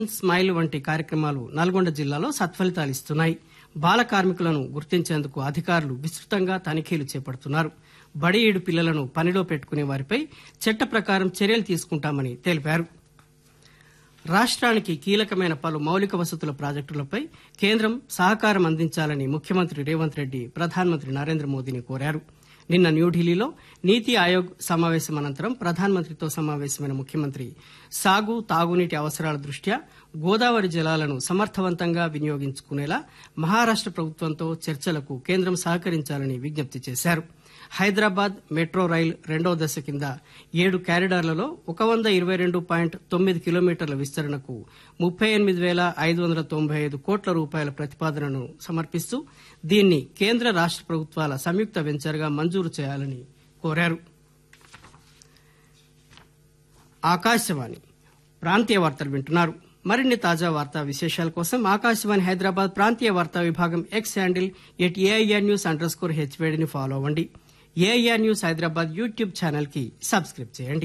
smile వంటి కార్యక్రమాలు నల్గొండ జిల్లాలో సత్ఫలితాలిస్తున్నాయి బాల కార్మికులను గుర్తించేందుకు అధికారులు విస్తృతంగా తనిఖీలు చేపడుతున్నారు బడి ఈడు పిల్లలను పనిలో పెట్టుకునే వారిపై చట్ట ప్రకారం చర్యలు తీసుకుంటామని తెలిపారు రాష్ట్రానికి కీలకమైన పలు మౌలిక వసతుల ప్రాజెక్టులపై కేంద్రం సహకారం అందించాలని ముఖ్యమంత్రి రేవంత్ రెడ్డి ప్రధానమంత్రి నరేంద్ర మోదీని కోరారు నిన్న న్యూఢిల్లీలో నీతి ఆయోగ్ సమావేశం అనంతరం ప్రధానమంత్రితో సమావేశమైన ముఖ్యమంత్రి సాగు తాగునీటి అవసరాల దృష్ట్యా గోదావరి జలాలను సమర్థవంతంగా వినియోగించుకునేలా మహారాష్ట ప్రభుత్వంతో చర్చలకు కేంద్రం సహకరించాలని విజ్ఞప్తి చేశారు హైదరాబాద్ మెట్రో రైల్ రెండో దశ కింద ఏడు కారిడార్లలో ఒక వంద ఇరవై రెండు పాయింట్ తొమ్మిది కిలోమీటర్ల విస్తరణకు ముప్పై ఎనిమిది వేల ఐదు వందల తొంభై ఐదు కోట్ల రూపాయల ప్రతిపాదనను సమర్పిస్తూ దీన్ని కేంద్ర రాష్ట ప్రభుత్వాల సంయుక్త వెంచర్గా మంజూరు చేయాలని కోరారు ఆకాశవాణి ప్రాంతీయ వార్తలు వింటున్నారు మరిన్ని తాజా వార్తా విశేషాల కోసం ఆకాశవాణి హైదరాబాద్ ప్రాంతీయ వార్తా విభాగం X handle at AIR news underscore హెచ్వేడిని ఫాలో అవ్వండి AIR news Hyderabad YouTube channel కి సబ్స్క్రైబ్ చేయండి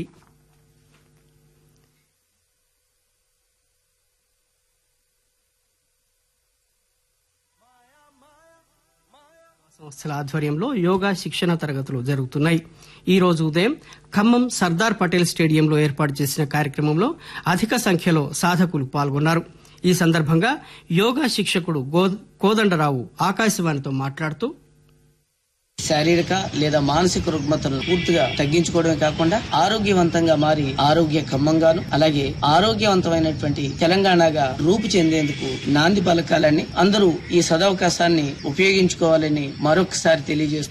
సంస్థల ఆధ్వర్యంలో యోగా శిక్షణ తరగతులు జరుగుతున్నాయి ఈ రోజు ఉదయం ఖమ్మం సర్దార్ పటేల్ స్టేడియంలో ఏర్పాటు చేసిన కార్యక్రమంలో అధిక సంఖ్యలో సాధకులు పాల్గొన్నారు ఈ సందర్భంగా యోగా శిక్షకుడు గో- కోదండరావు ఆకాశవాణితో మాట్లాడుతూ శారీరక లేదా మానసిక రుగ్మతను పూర్తిగా తగ్గించుకోవడమే కాకుండా ఆరోగ్యవంతంగా మారి ఆరోగ్య ఖమ్మంగాను అలాగే ఆరోగ్యవంతమైనటువంటి తెలంగాణగా రూపు చెందేందుకు నాంది పలకాలని అందరూ ఈ సదవకాశాన్ని ఉపయోగించుకోవాలని మరొకసారి తెలియజేస్తూ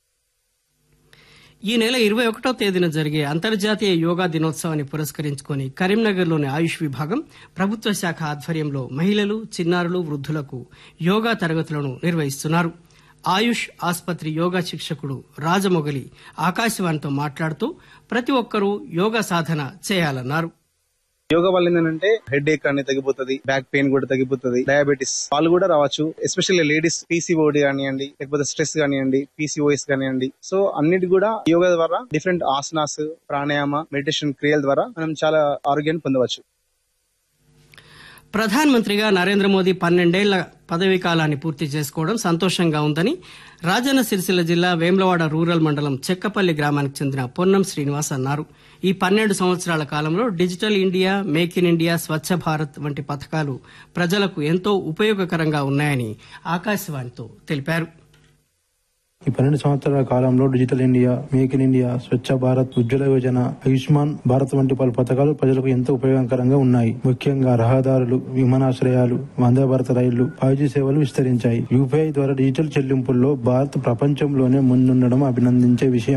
ఈ నెల ఇరవై ఒకటో తేదీన జరిగే అంతర్జాతీయ యోగా దినోత్సవాన్ని పురస్కరించుకొని కరీంనగర్లోని ఆయుష్ విభాగం ప్రభుత్వ శాఖ ఆధ్వర్యంలో మహిళలు చిన్నారులు వృద్ధులకు యోగా తరగతులను నిర్వహిస్తున్నారు ఆయుష్ ఆసుపత్రి యోగా శిక్షకుడు రాజమొగలి ఆకాశవాణితో మాట్లాడుతూ ప్రతి ఒక్కరూ యోగా సాధన చేయాలన్నారు యోగా వల్ల ఏంటంటే హెడ్ ఏక్ అనేది తగ్గిపోతుంది బ్యాక్ పెయిన్ కూడా తగ్గిపోతుంది డయాబెటీస్ వాళ్ళు కూడా రావచ్చు ఎస్పెషల్లీ లేడీస్ పీసీఓడి కానివ్వండి లేకపోతే స్ట్రెస్ కానివ్వండి పీసీఓఎస్ కానివ్వండి సో అన్నిటి కూడా యోగా ద్వారా డిఫరెంట్ ఆసనాస్ ప్రాణాయామ మెడిటేషన్ క్రియల ద్వారా మనం చాలా ఆరోగ్యాన్ని పొందవచ్చు ప్రధానమంత్రిగా నరేంద్ర మోదీ పన్నెండేళ్ల పదవీ కాలాన్ని పూర్తి చేసుకోవడం సంతోషంగా ఉందని రాజన్న సిరిసిల్ల జిల్లా వేములవాడ రూరల్ మండలం చెక్కపల్లి గ్రామానికి చెందిన పొన్నం శ్రీనివాస్ అన్నారు ఈ పన్నెండు సంవత్సరాల కాలంలో digital India make in India Swachh Bharat వంటి పథకాలు ప్రజలకు ఎంతో ఉపయోగకరంగా ఉన్నాయని ఆకాశవాణితో తెలిపారు ఈ పన్నెండు సంవత్సరాల కాలంలో digital India make in India Swachh Bharat Ujjwala Yojana Ayushman Bharat వంటి పలు పథకాలు ప్రజలకు ఎంతో ఉపయోగకరంగా ఉన్నాయి ముఖ్యంగా రహదారులు విమానాశ్రయాలు వందే భారత్ రైళ్లు ఫైవ్ జీ సేవలు విస్తరించాయి యూపీఐ ద్వారా డిజిటల్ చెల్లింపుల్లో భారత్ ప్రపంచంలోనే ముందుండడం అభినందించే విషయం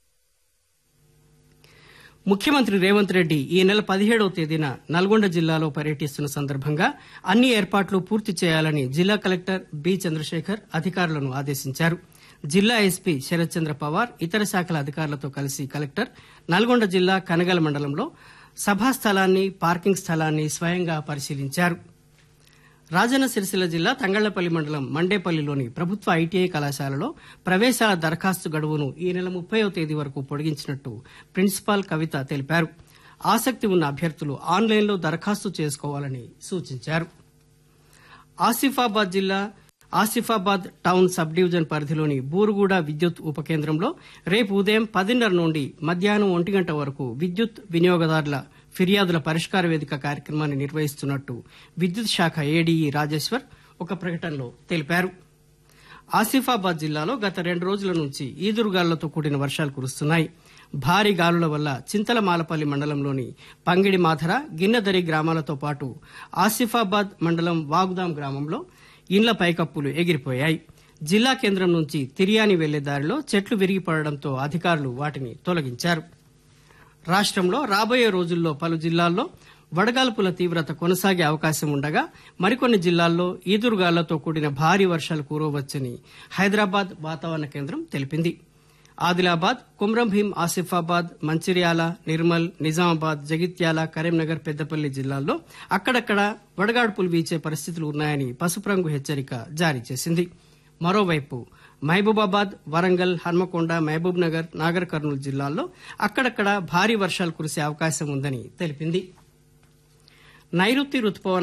ముఖ్యమంత్రి రేవంత్ రెడ్డి ఈ నెల పదిహేడవ తేదీన నల్గొండ జిల్లాలో పర్యటిస్తున్న సందర్భంగా అన్ని ఏర్పాట్లు పూర్తి చేయాలని జిల్లా కలెక్టర్ బి చంద్రశేఖర్ అధికారులను ఆదేశించారు జిల్లా ఎస్పీ శరత్ చంద్ర పవార్ ఇతర శాఖల అధికారులతో కలిసి కలెక్టర్ నల్గొండ జిల్లా కనగల మండలంలో సభా స్థలాన్ని పార్కింగ్ స్థలాన్ని స్వయంగా పరిశీలించారు రాజన్న సిరిసిల్ల జిల్లా తంగళ్లపల్లి మండలం మండేపల్లిలోని ప్రభుత్వ ఐటీఐ కళాశాలలో ప్రవేశాల దరఖాస్తు గడువును ఈ నెల ముప్పైవ తేదీ వరకు పొడిగించినట్టు ప్రిన్సిపాల్ కవిత తెలిపారు ఆసక్తి ఉన్న అభ్యర్థులు ఆన్లైన్లో దరఖాస్తు చేసుకోవాలని సూచించారు ఆసిఫాబాద్ జిల్లా ఆసిఫాబాద్ టౌన్ సబ్ డివిజన్ పరిధిలోని బూరుగుడ విద్యుత్ ఉప కేంద్రంలో రేపు ఉదయం పదిన్నర నుండి మధ్యాహ్నం ఒంటి గంట వరకు విద్యుత్ వినియోగదారుల ఫిర్యాదుల పరిష్కార వేదిక కార్యక్రమాన్ని నిర్వహిస్తున్నట్టు విద్యుత్ శాఖ ఏడీఈ రాజేశ్వర్ ఒక ప్రకటనలో తెలిపారు ఆసిఫాబాద్ జిల్లాలో గత రెండు రోజుల నుంచి ఈదురుగాలులతో కూడిన వర్షాలు కురుస్తున్నాయి భారీ గాలుల వల్ల చింతలమాలపల్లి మండలంలోని పంగిడి మాధర గిన్నెదరి గ్రామాలతో పాటు ఆసిఫాబాద్ మండలం వాగుదాం గ్రామంలో ఇండ్ల పైకప్పులు ఎగిరిపోయాయి జిల్లా కేంద్రం నుంచి తిరియాని వెళ్లే దారిలో చెట్లు విరిగిపడడంతో అధికారులు వాటిని తొలగించారు రాష్ట్రంలో రాబోయే రోజుల్లో పలు జిల్లాల్లో వడగాల్పుల తీవ్రత కొనసాగే అవకాశం ఉండగా మరికొన్ని జిల్లాల్లో ఈదురుగాళ్లతో కూడిన భారీ వర్షాలు కురవచ్చని హైదరాబాద్ వాతావరణ కేంద్రం తెలిపింది ఆదిలాబాద్ కుమ్రంభీం ఆసిఫాబాద్ మంచిర్యాల నిర్మల్ నిజామాబాద్ జగిత్యాల కరీంనగర్ పెద్దపల్లి జిల్లాల్లో అక్కడక్కడ వడగాడ్పులు వీచే పరిస్థితులు ఉన్నాయని పసుపు రంగు హెచ్చరిక జారీ చేసింది మరోవైపు మహబూబాబాద్ వరంగల్ హన్మకొండ మహబూబ్ నగర్ నాగర్ కర్నూలు జిల్లాల్లో అక్కడక్కడ భారీ వర్షాలు కురిసే అవకాశం ఉందని తెలిపింది నైరుతి రుతుపవనాలు